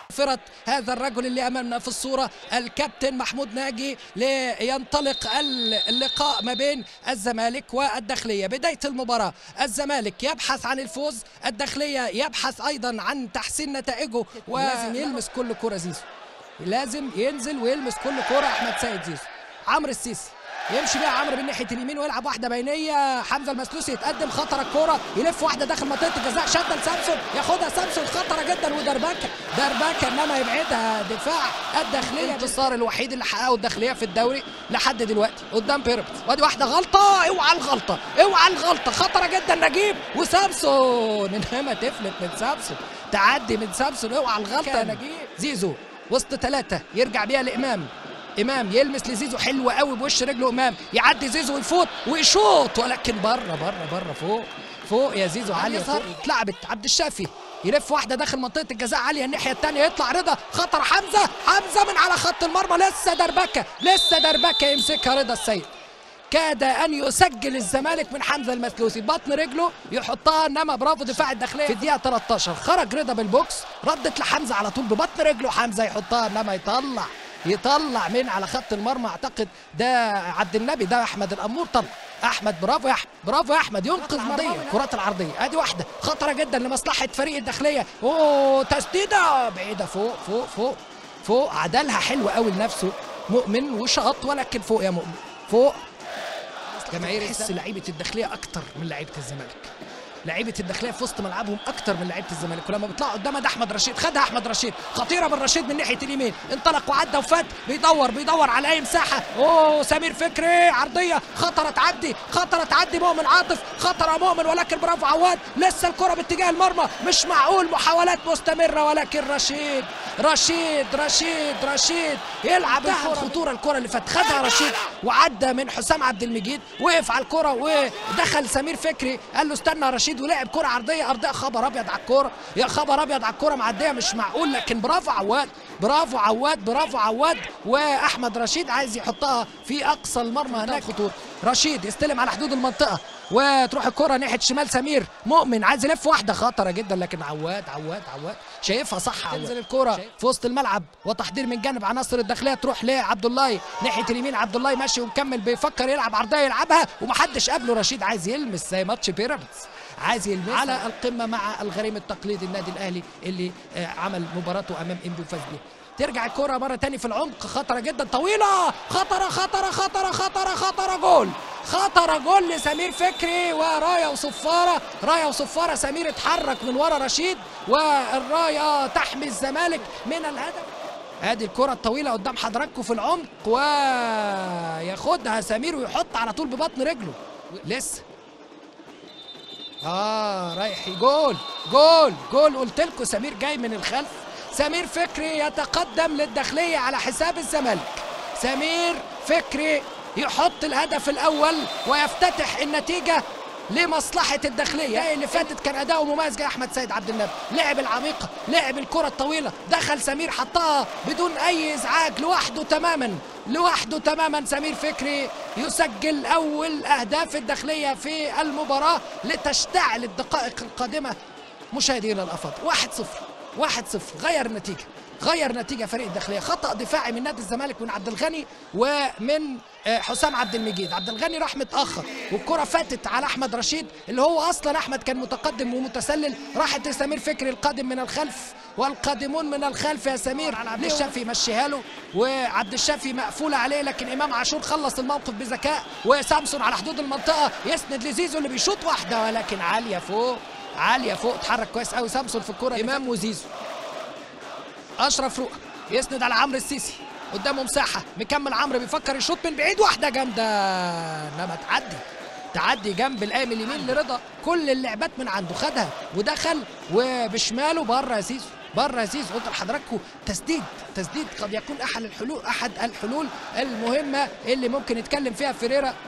فرط هذا الرجل اللي امامنا في الصوره الكابتن محمود ناجي لينطلق اللقاء ما بين الزمالك والداخليه بدايه المباراه الزمالك يبحث عن الفوز الداخليه يبحث ايضا عن تحسين نتائجه ولازم يلمس كل كره زيزو لازم ينزل ويلمس كل كره احمد سيد زيزو عمرو السيسي يمشي بيها عمرو من ناحيه اليمين ويلعب واحده بينيه حمزه المسلوسي يتقدم خطر الكوره يلف واحده داخل منطقه الجزاء شده لسامسون ياخدها سامسون خطره جدا ودربكه دربكه انما يبعدها دفاع الداخليه الانتصار الوحيد اللي حققه الداخليه في الدوري لحد دلوقتي قدام بيراميدز وادي واحده غلطه اوعى الغلطه اوعى الغلطه خطره جدا نجيب وسامسون انما تفلت من سامسون تعدي من سامسون اوعى الغلطه يا نجيب زيزو وسط ثلاثه يرجع بيها لامام امام يلمس لزيزو حلو قوي بوش رجله امام يعدي زيزو ويفوت ويشوط ولكن بره بره بره فوق فوق يا زيزو عاليه فوق اتلعبت عبد الشافي يلف واحده داخل منطقه الجزاء عاليه الناحيه الثانيه يطلع رضا خطر حمزه حمزه من على خط المرمى لسه دربكه لسه دربكه يمسكها رضا السيد كاد ان يسجل الزمالك من حمزه المسلوسي بطن رجله يحطها انما برافو دفاع الداخليه في الدقيقه 13 خرج رضا بالبوكس ردت لحمزه على طول ببطن رجله حمزه يحطها انما يطلع يطلع من على خط المرمى اعتقد ده عبد النبي ده احمد الامور طلع احمد برافو يا احمد برافو يا احمد ينقذ العرضيه الكرات العرضيه ادي واحده خطره جدا لمصلحه فريق الداخليه اوه تسديده بعيده فوق فوق فوق فوق عدلها حلو قوي لنفسه مؤمن وشاط ولكن فوق يا مؤمن فوق جماهير تحس لعيبه الداخليه اكتر من لعيبه الزمالك لعيبه الداخليه في وسط ملعبهم اكتر من لعيبه الزمالك ولما بيطلعوا قدامها ده احمد رشيد خدها احمد رشيد خطيره من رشيد من ناحيه اليمين انطلق وعدى وفات بيدور بيدور على اي مساحه اوه سمير فكري عرضيه خطره تعدي خطره تعدي مؤمن عاطف خطره مؤمن ولكن برافو عواد لسه الكره باتجاه المرمى مش معقول محاولات مستمره ولكن رشيد رشيد رشيد رشيد يلعب الكره خطوره الكره اللي فات خدها رشيد وعدى من حسام عبد المجيد وقف على الكره ودخل سمير فكري قال له استنى رشيد ولعب كره عرضيه ارضيه خبر ابيض على الكوره يا خبر ابيض على الكوره معديه مش معقول لكن برافو عواد برافو عواد برافو عواد واحمد رشيد عايز يحطها في اقصى المرمى هناك خطوره رشيد يستلم على حدود المنطقه وتروح الكره ناحيه شمال سمير مؤمن عايز يلف واحده خطره جدا لكن عواد عواد عواد شايفها صح عواد تنزل الكره في وسط الملعب وتحضير من جانب عناصر الداخليه تروح لعبد الله ناحيه اليمين عبد الله ماشي ومكمل بيفكر يلعب عرضيه يلعبها ومحدش قبله رشيد عايز يلمس زي ماتش بيراميدز عايز يلمس على القمه مع الغريم التقليدي النادي الاهلي اللي عمل مباراته امام انبي وفاز بيها ترجع الكرة مرة تاني في العمق خطرة جدا طويلة خطرة خطرة خطرة خطرة خطرة جول خطرة جول لسمير فكري وراية وصفارة راية وصفارة سمير اتحرك من ورا رشيد والراية تحمي الزمالك من الهدف ادي الكرة الطويلة قدام حضراتكم في العمق وياخدها سمير ويحط على طول ببطن رجله لسه اه رايح جول جول جول قلت لكم سمير جاي من الخلف سمير فكري يتقدم للداخلية على حساب الزمالك سمير فكري يحط الهدف الأول ويفتتح النتيجة لمصلحة الداخلية اللي فاتت كان أداؤه مميز جاي أحمد سيد عبد النبي لعب العميقة لعب الكرة الطويلة دخل سمير حطها بدون أي إزعاج لوحده تماما لوحده تماما سمير فكري يسجل أول أهداف الداخلية في المباراة لتشتعل الدقائق القادمة مشاهدينا الأفاضل واحد صفر واحد صفر غير النتيجة غير نتيجة فريق الداخلية خطأ دفاعي من نادي الزمالك من عبد الغني ومن حسام عبد المجيد عبد الغني راح متأخر والكرة فاتت على أحمد رشيد اللي هو أصلا أحمد كان متقدم ومتسلل راحت لسمير فكري القادم من الخلف والقادمون من الخلف يا سمير عبد الشافي مشيها له وعبد الشافي مقفولة عليه لكن إمام عاشور خلص الموقف بذكاء وسامسون على حدود المنطقة يسند لزيزو اللي بيشوط واحدة ولكن عالية فوق عاليه فوق اتحرك كويس قوي سامسون في الكوره امام وزيزو اشرف رؤى يسند على عمرو السيسي قدامه مساحه مكمل عمرو بيفكر يشوط من بعيد واحده جامده انما تعدي تعدي جنب القايم اليمين لرضا كل اللعبات من عنده خدها ودخل وبشماله بره يا زيزو بره يا زيزو قلت لحضراتكم تسديد تسديد قد يكون احد الحلول احد الحلول المهمه اللي ممكن يتكلم فيها فيريرا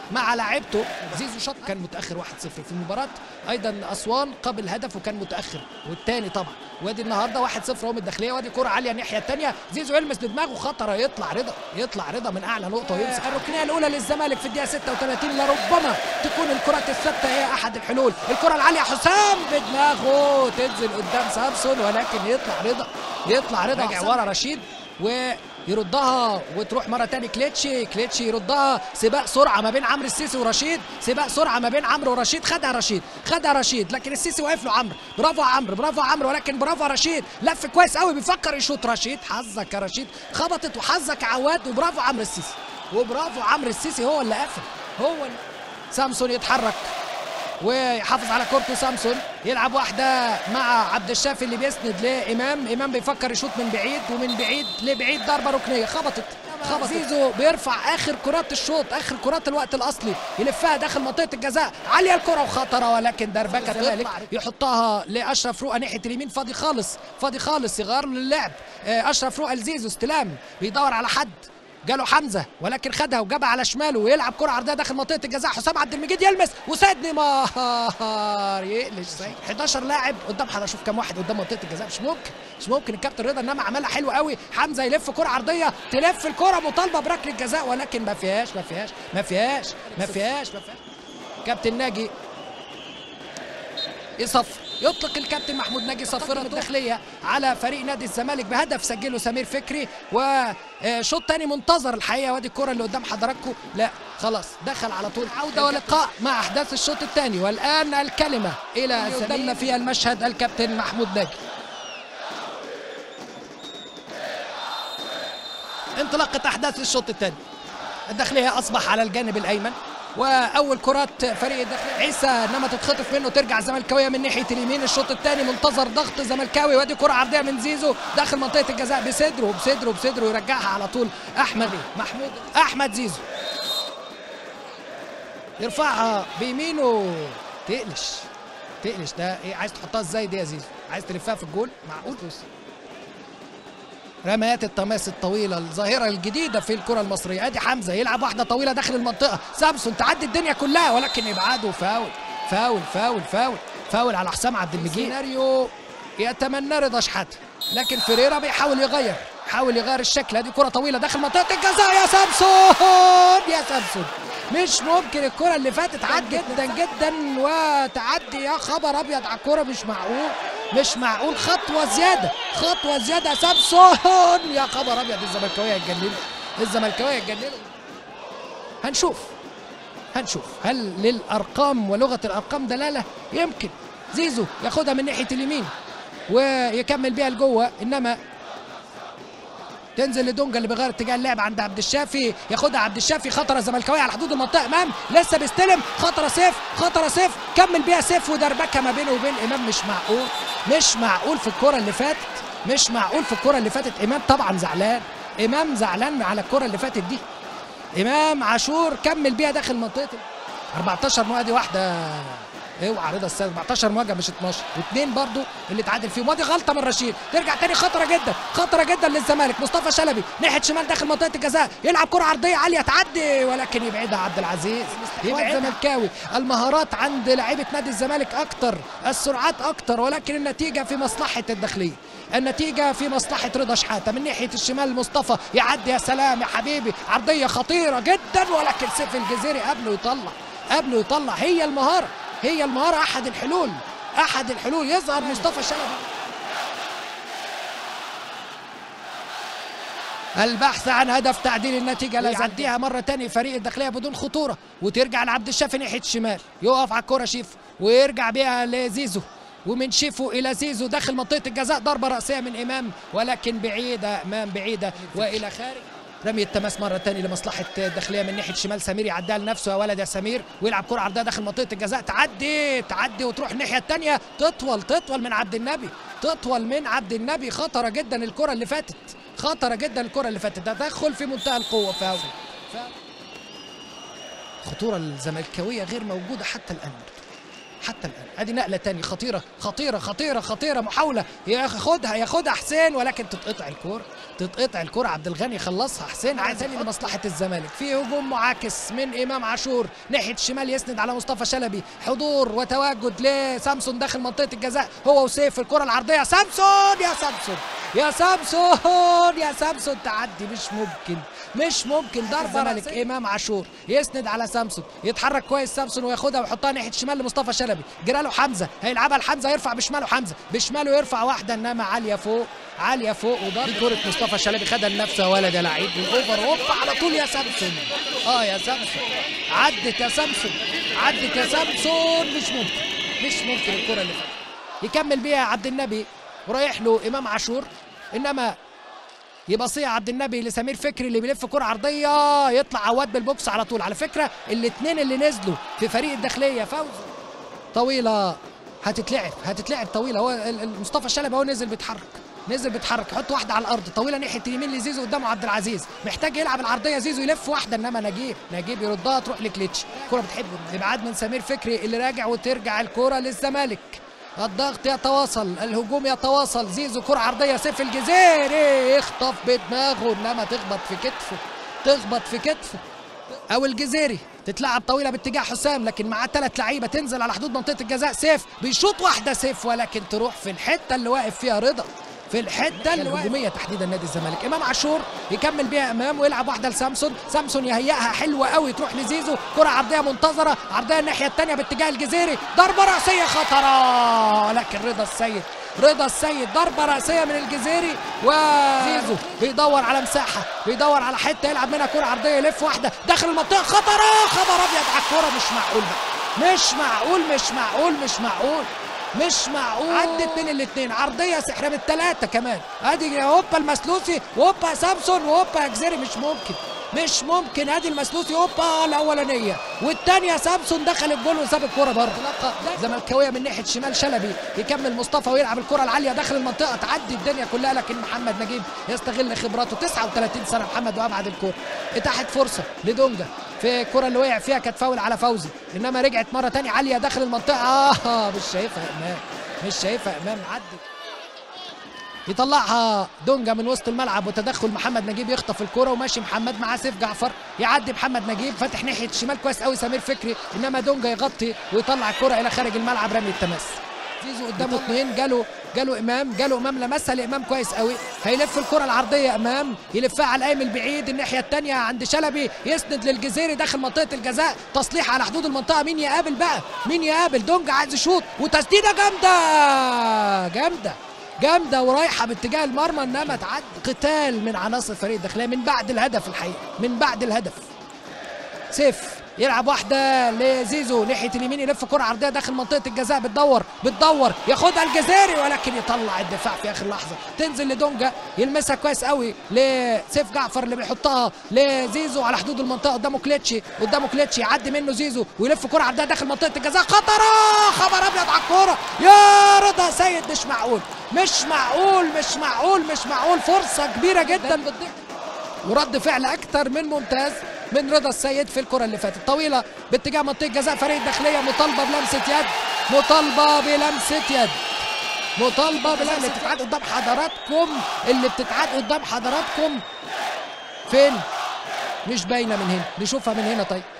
مع لاعبته زيزو شط كان متاخر 1-0 في المباراه ايضا اسوان قبل هدف وكان متاخر والثاني طبعا وادي النهارده 1-0 اهو من الداخليه وادي كره عاليه الناحيه الثانيه زيزو يلمس بدماغه خطره يطلع رضا يطلع رضا من اعلى نقطه ويمسك الركنيه الاولى للزمالك في الدقيقه 36 لربما تكون الكرات الثابته هي احد الحلول الكره العاليه حسام بدماغه تنزل قدام سامسون ولكن يطلع رضا يطلع رضا رجع ورا رشيد ويردها وتروح مره تاني كليتشي كليتشي يردها سباق سرعه ما بين عمرو السيسي ورشيد سباق سرعه ما بين عمرو ورشيد خدها رشيد خدها رشيد لكن السيسي واقف له عمرو برافو يا عمرو برافو يا عمرو ولكن برافو يا رشيد لف كويس قوي بيفكر يشوط رشيد حظك يا رشيد خبطت وحظك يا عواد وبرافو عمرو السيسي وبرافو عمرو السيسي هو اللي قفل هو اللي سامسون يتحرك ويحافظ على كورته سامسون يلعب واحده مع عبد الشافي اللي بيسند لامام امام بيفكر يشوط من بعيد ومن بعيد لبعيد ضربه ركنيه خبطت خبط زيزو بيرفع اخر كرات الشوط اخر كرات الوقت الاصلي يلفها داخل منطقه الجزاء عاليه الكره وخطره ولكن دربكه تطلع يحطها لاشرف رؤى ناحيه اليمين فاضي خالص فاضي خالص يغير له اللعب آه، اشرف رؤى لزيزو استلام بيدور على حد جاله حمزه ولكن خدها وجابها على شماله ويلعب كره عرضيه داخل منطقه الجزاء حسام عبد المجيد يلمس وسيد نيمار يقلش سيد 11 لاعب قدام حد اشوف كام واحد قدام منطقه الجزاء مش ممكن مش ممكن الكابتن رضا انما عملها حلو قوي حمزه يلف كره عرضيه تلف الكره مطالبه بركله جزاء ولكن ما فيهاش ما فيهاش ما فيهاش ما فيهاش ما فيهاش كابتن ناجي يصفر يطلق الكابتن محمود ناجي صفرة الداخلية على فريق نادي الزمالك بهدف سجله سمير فكري وشوط تاني منتظر الحقيقة وادي الكرة اللي قدام حضراتكم لا خلاص دخل على طول عودة ولقاء مع أحداث الشوط الثاني والآن الكلمة إلى قدامنا فيها المشهد الكابتن محمود ناجي انطلاقة أحداث الشوط الثاني الداخلية أصبح على الجانب الأيمن واول كرات فريق الداخلية عيسى انما تتخطف منه ترجع زملكاويه من ناحيه اليمين الشوط الثاني منتظر ضغط زملكاوي وادي كره عرضيه من زيزو داخل منطقه الجزاء بصدره بصدره بصدره يرجعها على طول احمد محمود احمد زيزو يرفعها بيمينه تقلش تقلش ده ايه عايز تحطها ازاي دي يا زيزو عايز تلفها في الجول معقول رميات التماس الطويلة الظاهرة الجديدة في الكرة المصرية ادي حمزة يلعب واحدة طويلة داخل المنطقة سامسون تعدي الدنيا كلها ولكن يبعده فاول فاول فاول فاول فاول على حسام عبد المجيد سيناريو يتمنى رضا شحاتة لكن فيريرا بيحاول يغير حاول يغير الشكل ادي كرة طويلة داخل منطقة الجزاء يا سامسون يا سامسون مش ممكن الكرة اللي فاتت عد جدا جدا وتعدي يا خبر ابيض على الكرة مش معقول مش معقول خطوة زيادة خطوة زيادة سامسون يا خبر ابيض الزملكاوية هيتجننوا الزملكاوية هيتجننوا هنشوف هنشوف هل للارقام ولغة الارقام دلالة يمكن زيزو ياخدها من ناحية اليمين ويكمل بيها لجوه انما تنزل لدونجا اللي بيغير اتجاه اللعب عند عبد الشافي ياخدها عبد الشافي خطره زملكاويه على حدود المنطقه امام لسه بيستلم خطره سيف خطره سيف كمل بيها سيف ودربكه ما بينه وبين امام مش معقول مش معقول في الكره اللي فاتت مش معقول في الكره اللي فاتت امام طبعا زعلان امام زعلان على الكره اللي فاتت دي امام عاشور كمل بيها داخل منطقه 14 مؤدي واحده اوعى رضا السيد 14 مواجهه مش 12 واثنين برضو اللي اتعادل فيهم ودي غلطه من رشيد ترجع تاني خطره جدا خطره جدا للزمالك مصطفى شلبي ناحيه شمال داخل منطقه الجزاء يلعب كره عرضيه عاليه تعدي ولكن يبعدها عبد العزيز يبعد زملكاوي المهارات عند لعيبه نادي الزمالك اكتر السرعات اكتر ولكن النتيجه في مصلحه الداخليه النتيجه في مصلحه رضا شحاته من ناحيه الشمال مصطفى يعدي يا سلام يا حبيبي عرضيه خطيره جدا ولكن سيف الجزيري قبله يطلع قبله يطلع هي المهاره هي المهارة أحد الحلول أحد الحلول يظهر مصطفى شلبي البحث عن هدف تعديل النتيجة لا يعديها مرة تانية فريق الداخلية بدون خطورة وترجع لعبد الشافي ناحية الشمال يقف على الكرة شيف ويرجع بيها لزيزو ومن شيفو إلى زيزو داخل منطقة الجزاء ضربة رأسية من إمام ولكن بعيدة أمام بعيدة وإلى خارج رمي التماس مره ثانيه لمصلحه الداخليه من ناحيه شمال سمير يعديها لنفسه يا ولد يا سمير ويلعب كره عرضيه داخل منطقه الجزاء تعدي تعدي وتروح الناحيه الثانيه تطول تطول من عبد النبي تطول من عبد النبي خطره جدا الكره اللي فاتت خطره جدا الكره اللي فاتت تدخل في منتهى القوه فاول خطوره الزملكاويه غير موجوده حتى الان حتى الان ادي نقله تاني خطيره خطيره خطيره خطيره محاوله ياخدها ياخدها حسين ولكن تتقطع الكوره تتقطع الكوره عبد الغني يخلصها حسين عايز تاني لمصلحه الزمالك في هجوم معاكس من امام عاشور ناحيه الشمال يسند على مصطفى شلبي حضور وتواجد لسامسون داخل منطقه الجزاء هو وسيف الكره العرضيه سامسون يا سامسون يا سامسون يا سامسون تعدي مش ممكن مش ممكن ضربه ملك امام عاشور يسند على سامسون يتحرك كويس سامسون وياخدها ويحطها ناحيه الشمال لمصطفى شلبي جرى له حمزه هيلعبها لحمزه يرفع بشماله حمزه بشماله يرفع واحده انما عاليه فوق عاليه فوق وضرب كره مصطفى شلبي خدها لنفسه يا ولد يا لعيب والاوفر هوب على طول يا سامسون اه يا سامسون عدت يا سامسون عدت يا سامسون مش ممكن مش ممكن الكره اللي فاتت يكمل بيها عبد النبي ورايح له امام عاشور انما يبصيها عبد النبي لسمير فكري اللي بيلف كره عرضيه يطلع عواد بالبوكس على طول على فكره الاثنين اللي نزلوا في فريق الداخليه فوز طويله هتتلعب هتتلعب طويله هو ال- ال- مصطفى شلبي هو نزل بيتحرك نزل بيتحرك يحط واحده على الارض طويله ناحيه اليمين لزيزو قدامه عبد العزيز محتاج يلعب العرضيه زيزو يلف واحده انما نجيب نجيب يردها تروح لكليتش الكره بتحب ابعاد من سمير فكري اللي راجع وترجع الكره للزمالك الضغط يتواصل الهجوم يتواصل زيزو كرة عرضية سيف الجزيري يخطف بدماغه انما تخبط في كتفه تخبط في كتفه او الجزيري تتلعب طويله باتجاه حسام لكن معاه ثلاث لعيبه تنزل على حدود منطقه الجزاء سيف بيشوط واحده سيف ولكن تروح في الحته اللي واقف فيها رضا في الحته اللي الهجوميه تحديدا نادي الزمالك امام عاشور يكمل بيها امام ويلعب واحده لسامسون سامسون يهيئها حلوه قوي تروح لزيزو كره عرضيه منتظره عرضيه الناحيه الثانيه باتجاه الجزيري ضربه راسيه خطره لكن رضا السيد رضا السيد ضربه راسيه من الجزيري وزيزو بيدور على مساحه بيدور على حته يلعب منها كره عرضيه يلف واحده داخل المنطقه خطره خبر ابيض على الكوره مش معقول بقى مش معقول مش معقول مش معقول مش معقول عدت بين الاثنين عرضيه سحر بالثلاثه كمان ادي هوبا المسلوسي وهوبا سامسون وهوبا جزيري مش ممكن مش ممكن ادي المسلوسي هوبا الاولانيه والثانيه سامسون دخل الجول وساب الكوره بره زملكاويه من ناحيه شمال شلبي يكمل مصطفى ويلعب الكره العاليه داخل المنطقه تعدي الدنيا كلها لكن محمد نجيب يستغل خبراته 39 سنه محمد وابعد الكوره اتاحت فرصه لدونجا في الكره اللي وقع فيها كانت فاول على فوزي انما رجعت مره تانية عاليه داخل المنطقه اه مش شايفها يا امام مش شايفها يا امام عدت يطلعها دونجا من وسط الملعب وتدخل محمد نجيب يخطف الكرة وماشي محمد مع سيف جعفر يعدي محمد نجيب فاتح ناحية الشمال كويس قوي سمير فكري انما دونجا يغطي ويطلع الكرة الى خارج الملعب رمي التماس زيزو قدامه اثنين جاله جاله امام جاله امام لمسها لامام كويس قوي هيلف الكره العرضيه امام يلفها على القايم البعيد الناحيه الثانيه عند شلبي يسند للجزيري داخل منطقه الجزاء تصليح على حدود المنطقه مين يقابل بقى مين يقابل دونجا عايز يشوط وتسديده جامده جامده جامده ورايحه باتجاه المرمى انما تعدي قتال من عناصر فريق الداخليه من بعد الهدف الحقيقه من بعد الهدف سيف يلعب واحده لزيزو ناحيه اليمين يلف كره عرضيه داخل منطقه الجزاء بتدور بتدور ياخدها الجزيري ولكن يطلع الدفاع في اخر لحظه تنزل لدونجا يلمسها كويس قوي لسيف جعفر اللي بيحطها لزيزو على حدود المنطقه قدامه كليتشي قدامه كليتشي يعدي منه زيزو ويلف كره عرضيه داخل منطقه الجزاء خطره خبر ابيض على الكوره يا رضا سيد مش معقول مش معقول مش معقول مش معقول فرصه كبيره جدا بتضيع ورد فعل اكثر من ممتاز من رضا السيد في الكره اللي فاتت طويله باتجاه منطقه جزاء فريق الداخليه مطالبه بلمسه يد مطالبه بلمسه يد مطالبه بلمسه اللي بتتعاد قدام حضراتكم اللي بتتعاد قدام حضراتكم فين مش باينه من هنا نشوفها من هنا طيب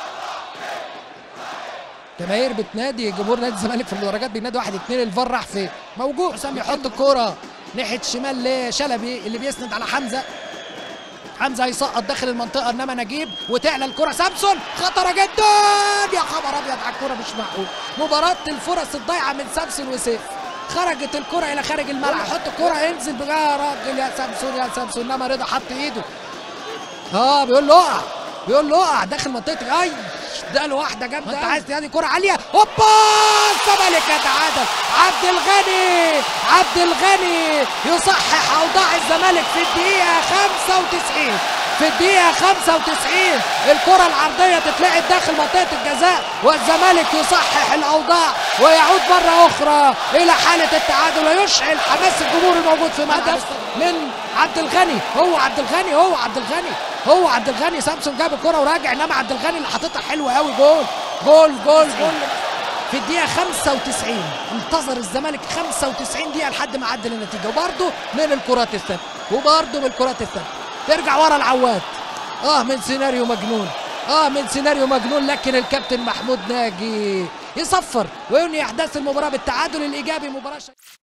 جماهير بتنادي جمهور نادي الزمالك في المدرجات بينادي واحد اتنين الفار راح فين موجود حسام يحط الكوره ناحيه الشمال لشلبي اللي بيسند على حمزه حمزه هيسقط داخل المنطقه انما نجيب وتعلى الكره سامسون خطره جدا يا خبر ابيض على الكره مش معقول مباراه الفرص الضايعه من سامسون وسيف خرجت الكره الى خارج الملعب حط الكره انزل بقى يا راجل يا سامسون يا سامسون انما رضا حط ايده اه بيقول له اقع بيقول له اقع داخل منطقه اي ده له واحده جامده انت عايز تدي كره عاليه هوبا الزمالك يتعادل عبد الغني عبد الغني يصحح اوضاع الزمالك في الدقيقه 95 في الدقيقة 95 الكرة العرضية تتلعب داخل منطقة الجزاء والزمالك يصحح الأوضاع ويعود مرة أخرى إلى حالة التعادل ويشعل حماس الجمهور الموجود في ملعب من عبد الغني هو عبد الغني هو عبد الغني هو عبد الغني سامسون جاب الكرة وراجع إنما عبد الغني اللي حاططها حلوة قوي جول جول جول جول في الدقيقة 95 انتظر الزمالك 95 دقيقة لحد ما عدل النتيجة وبرضه من الكرات الثابتة وبرضه من الكرات الثابتة ترجع ورا العواد اه من سيناريو مجنون اه من سيناريو مجنون لكن الكابتن محمود ناجي يصفر وينهي احداث المباراة بالتعادل الايجابي مباراة